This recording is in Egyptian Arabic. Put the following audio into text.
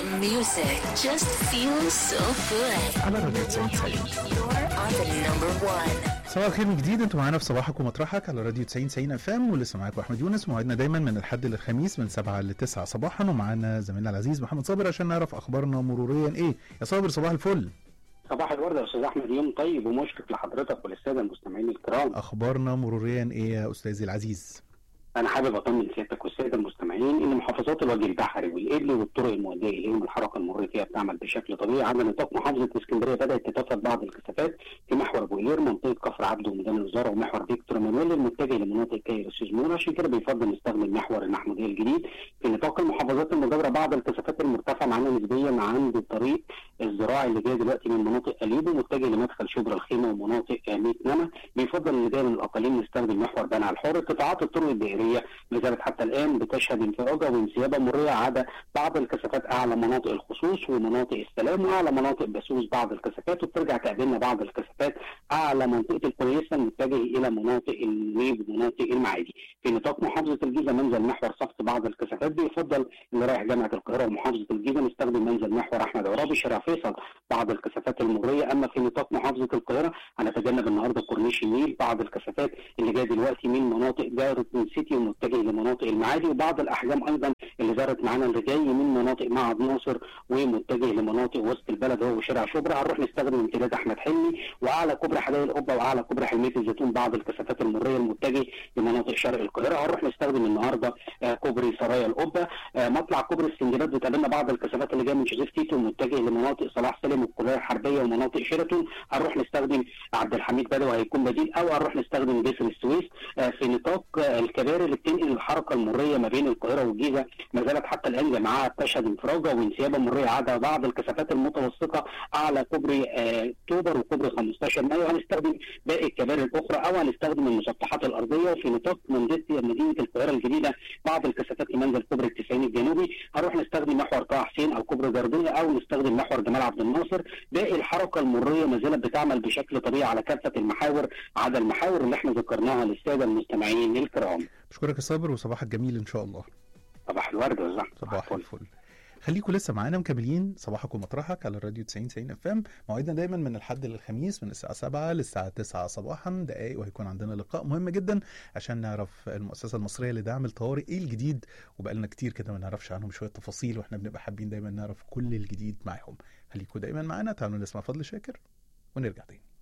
music just feels so good. على راديو 90 90 You're on the number one. صباح الخير من جديد انتوا معانا في صباحك ومطرحك على راديو 90 90 اف ام ولسه معاكم احمد يونس موعدنا دايما من الحد للخميس من 7 ل 9 صباحا ومعانا زميلنا العزيز محمد صابر عشان نعرف اخبارنا مروريا ايه يا صابر صباح الفل صباح الورد يا استاذ احمد يوم طيب ومشرق لحضرتك وللساده المستمعين الكرام اخبارنا مروريا ايه يا استاذي العزيز انا حابب اطمن سيادتك والساده المستمعين ان محافظات الوجه البحري والابل والطرق المؤديه اليهم الحركه المروريه فيها بتعمل بشكل طبيعي على نطاق محافظه اسكندريه بدات تتوفر بعض الكثافات في محور ابو قير منطقه كفر عبده وميدان الوزاره ومحور فيكتور مانويل المتجه لمناطق كايرو سيزمون عشان كده بيفضل نستخدم محور المحموديه الجديد في نطاق المحافظات المجاوره بعض الكثافات المرتفعه معانا نسبيا عند الطريق الزراعي اللي جاي دلوقتي من مناطق اليوبو متجه لمدخل شبرا الخيمه ومناطق ميت نما بيفضل اللي جاي من الاقاليم نستخدم محور بنها الحر قطاعات الطرق الدائريه اللي زالت حتى الان بتشهد انفراجه وانسيابه مريه عدا بعض الكثافات اعلى مناطق الخصوص ومناطق السلام واعلى مناطق بسوس بعض الكثافات وبترجع تقابلنا بعض الكثافات اعلى منطقه الكويسه المتجه الى مناطق النيب ومناطق المعادي في نطاق محافظه الجيزه منزل محور صفت بعض الكثافات بيفضل اللي رايح جامعه القاهره ومحافظه الجيزه نستخدم منزل محور احمد عرابي شارع فيصل بعض الكثافات المريه اما في نطاق محافظه القاهره هنتجنب النهارده كورنيش النيل بعض الكثافات اللي جايه دلوقتي من مناطق دائره سيتي ومتجه لمناطق المعادي وبعض الاحجام ايضا اللي دارت معانا اللي جاي من مناطق معهد ناصر ومتجه لمناطق وسط البلد هو شارع شبرا هنروح نستخدم امتداد احمد حلمي واعلى كوبري حدائق القبه واعلى كوبري حلميه الزيتون بعض الكثافات المريه المتجه لمناطق شرق القاهره هنروح نستخدم النهارده آه، كوبري سرايا القبه آه، مطلع كوبري السندباد بتقابلنا بعض الكثافات اللي جايه من جوزيف تيتو متجه لمناطق صلاح سالم والكليه الحربيه ومناطق شيراتون هنروح نستخدم عبد الحميد بدوي هيكون بديل او هنروح نستخدم جسر السويس آه، في نطاق آه، الكباري اللي بتنقل الحركه المريه ما بين القاهره والجيزه ما زالت حتى الان جماعه تشهد انفراجه وانسيابه مريه عدا بعض الكثافات المتوسطه اعلى كوبري آه، اكتوبر وكوبري 15 مايو هنستخدم باقي الكباري الاخرى او هنستخدم المسطحات الارضيه وفي نطاق منطقه مدينه القاهره الجديده بعض الكثافات في منزل كوبري التسعين الجنوبي هنروح نستخدم محور طه حسين او كوبري جرديه او نستخدم محور جمال عبد الناصر باقي الحركه المريه ما زالت بتعمل بشكل طبيعي على كافه المحاور عدا المحاور اللي احنا ذكرناها للساده المستمعين الكرام بشكرك يا صابر وصباحك جميل ان شاء الله صباح الورد والزحمه صباح الفل خليكم لسه معانا مكملين صباحك ومطرحك على الراديو 90 90 اف ام موعدنا دايما من الحد للخميس من الساعه 7 للساعه 9 صباحا دقائق وهيكون عندنا لقاء مهم جدا عشان نعرف المؤسسه المصريه لدعم الطوارئ ايه الجديد وبقالنا كتير كده ما نعرفش عنهم شويه تفاصيل واحنا بنبقى حابين دايما نعرف كل الجديد معاهم خليكم دايما معانا تعالوا نسمع فضل شاكر ونرجع تاني